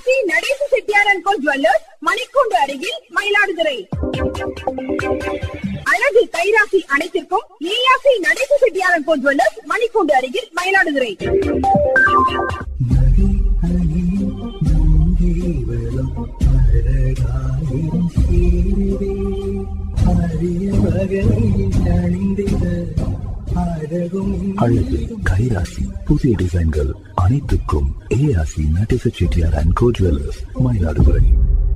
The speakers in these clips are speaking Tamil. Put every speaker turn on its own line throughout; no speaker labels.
ARC Nadesa Chettiar and co jewellers மணிக்கூண்டு அருகில் மயிலாடுதுறை அழகு கைராசி அனைத்திற்கும் ARC Nadesa Chettiar and co jewellers மணிக்கூண்டு அருகில் மயிலாடுதுறை
அழகு கைராசி புதிய டிசைன்கள் அனைத்துக்கும் ARC Nadesa Chettiar and co jewellers Mayiladuthurai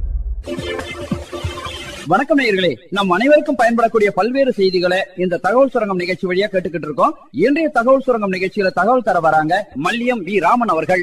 வணக்கம் நேயர்களே நம் அனைவருக்கும் பயன்படக்கூடிய பல்வேறு செய்திகளை இந்த தகவல் சுரங்கம் நிகழ்ச்சி வழியா கேட்டுக்கிட்டு இருக்கோம் இன்றைய தகவல் சுரங்கம் நிகழ்ச்சியில தகவல் தர வராங்க மல்லியம் வி ராமன் அவர்கள்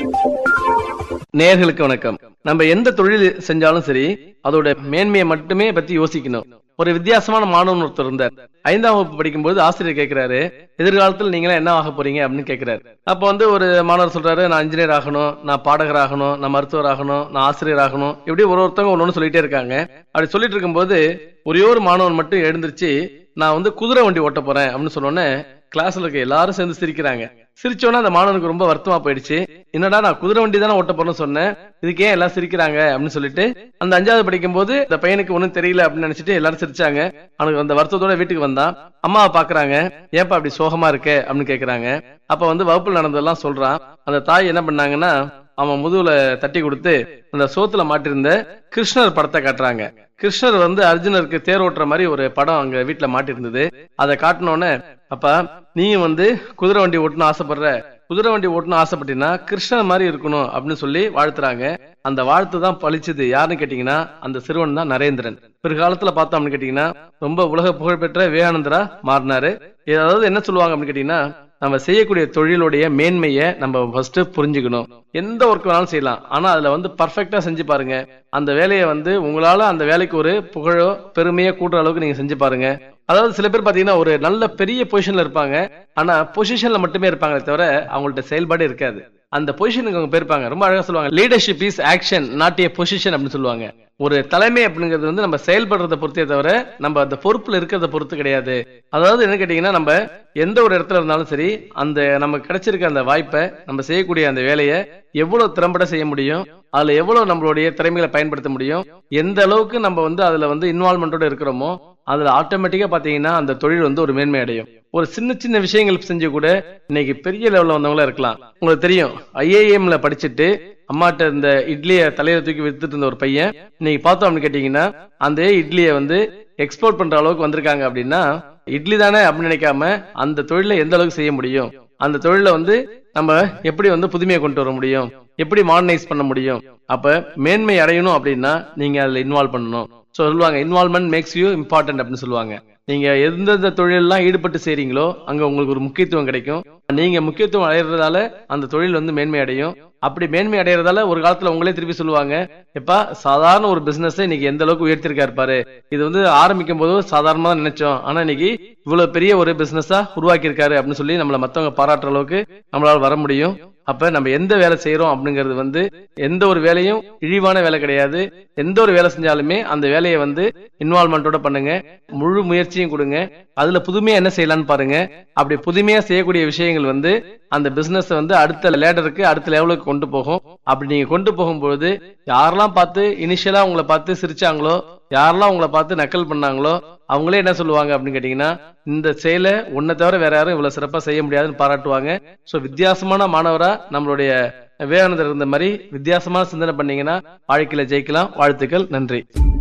நேயர்களுக்கு வணக்கம் நம்ம எந்த தொழில் செஞ்சாலும் சரி அதோட மேன்மையை மட்டுமே பத்தி யோசிக்கணும் ஒரு வித்தியாசமான மாணவன் ஒருத்தர் இருந்தார் ஐந்தாம் வகுப்பு படிக்கும்போது ஆசிரியர் கேட்கிறாரு எதிர்காலத்தில் நீங்களா என்ன ஆக போறீங்க அப்படின்னு கேட்கிறாரு அப்ப வந்து ஒரு மாணவர் சொல்றாரு நான் இன்ஜினியர் ஆகணும் நான் பாடகர் ஆகணும் நான் மருத்துவர் ஆகணும் நான் ஆசிரியர் ஆகணும் இப்படி ஒரு ஒருத்தவங்க ஒன்னு சொல்லிட்டே இருக்காங்க அப்படி சொல்லிட்டு இருக்கும்போது ஒரே ஒரு மாணவன் மட்டும் எழுந்திருச்சு நான் வந்து குதிரை வண்டி ஓட்ட போறேன் அப்படின்னு சொன்னோன்னே கிளாஸ்ல இருக்க எல்லாரும் சேர்ந்து சிரிக்கிறாங்க சிரிச்சோன்னா அந்த மாணவனுக்கு ரொம்ப வருத்தமா போயிடுச்சு என்னடா நான் குதிரை வண்டி தானே ஓட்ட போறேன்னு சொன்னேன் இதுக்கு ஏன் எல்லாம் சிரிக்கிறாங்க அப்படின்னு சொல்லிட்டு அந்த அஞ்சாவது படிக்கும் போது இந்த பையனுக்கு ஒண்ணும் தெரியல அப்படின்னு நினைச்சிட்டு எல்லாரும் சிரிச்சாங்க அவனுக்கு அந்த வருத்தத்தோட வீட்டுக்கு வந்தான் அம்மாவை பாக்குறாங்க ஏன்பா அப்படி சோகமா இருக்க அப்படின்னு கேக்குறாங்க அப்ப வந்து வகுப்புல நடந்ததெல்லாம் சொல்றான் அந்த தாய் என்ன பண்ணாங்கன்னா அவன் முதுகுல தட்டி கொடுத்து அந்த சோத்துல மாட்டிருந்த கிருஷ்ணர் படத்தை காட்டுறாங்க கிருஷ்ணர் வந்து அர்ஜுனருக்கு தேர் ஓட்டுற மாதிரி ஒரு படம் அங்க வீட்டுல மாட்டிருந்தது அதை காட்டினோடனே அப்பா நீயும் வந்து குதிரை வண்டி ஓட்டணும் ஆசைப்படுற குதிரை வண்டி ஓட்டணும் ஆசைப்பட்டீங்கன்னா கிருஷ்ணன் மாதிரி இருக்கணும் அப்படின்னு சொல்லி வாழ்த்துறாங்க அந்த வாழ்த்து தான் பழிச்சது யாருன்னு கேட்டீங்கன்னா அந்த சிறுவன் தான் நரேந்திரன் பிற்காலத்துல பார்த்தோம் அப்படின்னு கேட்டீங்கன்னா ரொம்ப உலக புகழ்பெற்ற விவேகானந்தரா மாறினாரு அதாவது என்ன சொல்லுவாங்க அப்படின்னு கேட்டீங்கன்னா நம்ம செய்யக்கூடிய தொழிலுடைய மேன்மையை நம்ம ஃபர்ஸ்ட் புரிஞ்சுக்கணும் எந்த ஒர்க் வேணாலும் செய்யலாம் ஆனா அதுல வந்து பர்ஃபெக்டா செஞ்சு பாருங்க அந்த வேலையை வந்து உங்களால அந்த வேலைக்கு ஒரு புகழோ பெருமையோ கூட்டுற அளவுக்கு நீங்க செஞ்சு பாருங்க அதாவது சில பேர் பாத்தீங்கன்னா ஒரு நல்ல பெரிய பொசிஷன்ல இருப்பாங்க ஆனா பொசிஷன்ல மட்டுமே இருப்பாங்களே தவிர அவங்கள்ட்ட செயல்பாடு இருக்காது அந்த பொசிஷனுக்கு அவங்க போயிருப்பாங்க ரொம்ப அழகா சொல்லுவாங்க leadership is action not a position அப்படின்னு சொல்லுவாங்க ஒரு தலைமை அப்படிங்கிறது வந்து நம்ம செயல்படுறத பொறுத்தே தவிர நம்ம அந்த பொறுப்புல இருக்கிறத பொறுத்து கிடையாது அதாவது என்ன கேட்டீங்கன்னா நம்ம எந்த ஒரு இடத்துல இருந்தாலும் சரி அந்த நமக்கு கிடைச்சிருக்க அந்த வாய்ப்பை நம்ம செய்யக்கூடிய அந்த வேலையை எவ்வளவு திறம்பட செய்ய முடியும் அதுல எவ்வளவு நம்மளுடைய திறமைகளை பயன்படுத்த முடியும் எந்த அளவுக்கு நம்ம வந்து அதுல வந்து இன்வால்மெண்டோட இருக்கிறோமோ அதுல ஆட்டோமேட்டிக்கா பாத்தீங்கன்னா அந்த தொழில் வந்து ஒரு மேன்மை அடையும் ஒரு சின்ன சின்ன விஷயங்கள் செஞ்சு கூட இன்னைக்கு பெரிய லெவல்ல வந்தவங்களா இருக்கலாம் உங்களுக்கு தெரியும் ஐஏஎம்ல படிச்சுட்டு அம்மாட்ட இந்த இட்லியை தலையில தூக்கி வித்துட்டு இருந்த ஒரு பையன் இன்னைக்கு பார்த்தோம் அப்படின்னு கேட்டீங்கன்னா அந்த இட்லியை வந்து எக்ஸ்போர்ட் பண்ற அளவுக்கு வந்திருக்காங்க அப்படின்னா இட்லி தானே அப்படின்னு நினைக்காம அந்த தொழிலை எந்த அளவுக்கு செய்ய முடியும் அந்த தொழில வந்து நம்ம எப்படி வந்து புதுமையை கொண்டு வர முடியும் எப்படி மாடர்னைஸ் பண்ண முடியும் அப்ப மேன்மை அடையணும் அப்படின்னா நீங்க அதுல இன்வால்வ் பண்ணணும் So சொல்லுவாங்க இன்வால்மெண்ட் மேக்ஸ் யூ இம்பார்ட்டன்ட் அப்படின்னு சொல்லுவாங்க நீங்க எந்தெந்த தொழிலெல்லாம் ஈடுபட்டு செய்றீங்களோ அங்க உங்களுக்கு ஒரு முக்கியத்துவம் கிடைக்கும் நீங்க முக்கியத்துவம் அடையிறதால அந்த தொழில் வந்து மேன்மை அடையும் அப்படி மேன்மை அடையிறதால ஒரு காலத்துல உங்களே திருப்பி சொல்லுவாங்க எப்பா சாதாரண ஒரு பிசினஸ் இன்னைக்கு எந்த அளவுக்கு உயர்த்திருக்கா இருப்பாரு இது வந்து ஆரம்பிக்கும் போது சாதாரணமா தான் நினைச்சோம் ஆனா இன்னைக்கு இவ்வளவு பெரிய ஒரு பிசினஸா உருவாக்கி இருக்காரு அப்படின்னு சொல்லி நம்மள மத்தவங்க பாராட்டுற அளவுக்கு நம்மளால வர முடியும் அப்ப நம்ம எந்த வேலை செய்யறோம் அப்படிங்கிறது வந்து எந்த ஒரு வேலையும் இழிவான வேலை கிடையாது எந்த ஒரு வேலை செஞ்சாலுமே அந்த வேலையை வந்து இன்வால்மெண்டோட பண்ணுங்க முழு முயற்சியும் கொடுங்க அதுல புதுமையா என்ன செய்யலாம்னு பாருங்க அப்படி புதுமையா செய்யக்கூடிய விஷயங்கள் வந்து அந்த பிசினஸ் வந்து அடுத்த லேடருக்கு அடுத்த லெவலுக்கு கொண்டு போகும் அப்படி நீங்க கொண்டு போகும்போது யாரெல்லாம் பார்த்து இனிஷியலா உங்களை பார்த்து சிரிச்சாங்களோ யாரெல்லாம் உங்களை பார்த்து நக்கல் பண்ணாங்களோ அவங்களே என்ன சொல்லுவாங்க அப்படின்னு கேட்டீங்கன்னா இந்த செயலை உன்னை தவிர வேற யாரும் இவ்வளவு சிறப்பா செய்ய முடியாதுன்னு பாராட்டுவாங்க சோ வித்தியாசமான மாணவரா நம்மளுடைய விவேகானந்தர் இருந்த மாதிரி வித்தியாசமான சிந்தனை பண்ணீங்கன்னா வாழ்க்கையில ஜெயிக்கலாம் வாழ்த்துக்கள் நன்றி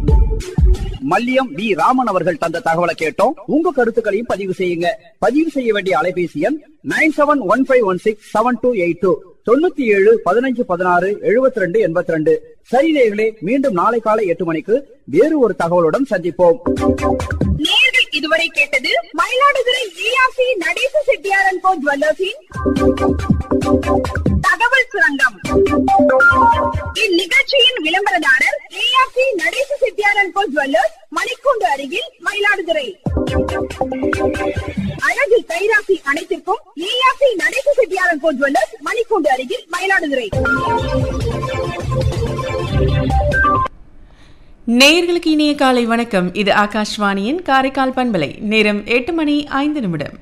மல்லியம் வி ராமன் அவர்கள் தந்த தகவலை கேட்டோம் உங்க கருத்துக்களையும் பதிவு செய்யுங்க பதிவு செய்ய வேண்டிய அலைபேசி எண் nine seven one five one six seven two eight two தொண்ணூத்தி ஏழு பதினஞ்சு பதினாறு எழுபத்தி ரெண்டு எண்பத்தி ரெண்டு சரி நேயர்களே மீண்டும் நாளை காலை எட்டு மணிக்கு வேறு ஒரு தகவலுடன் சந்திப்போம்
நேயர்கள் இதுவரை கேட்டது மயிலாடுதுறை ஏஆர்சி நடேச செட்டியார் அண்ட் கோ ஜுவல்லர்ஸின் தகவல் சுரங்கம் இந்நிகழ்ச்சியின் விளம்பரதாரர் ARC Nadesa Chettiar and co jewellers மணிக்கூண்டு அருகில் மயிலாடுதுறை அழகு கைராசி அனைத்திற்கும் ARC Nadesa Chettiar and co jewellers மணிக்கூண்டு அருகில் மயிலாடுதுறை
நேயர்களுக்கு இனிய காலை வணக்கம் இது ஆகாஷ்வாணியின் காரைக்கால் பண்பலை நேரம் எட்டு மணி ஐந்து நிமிடம்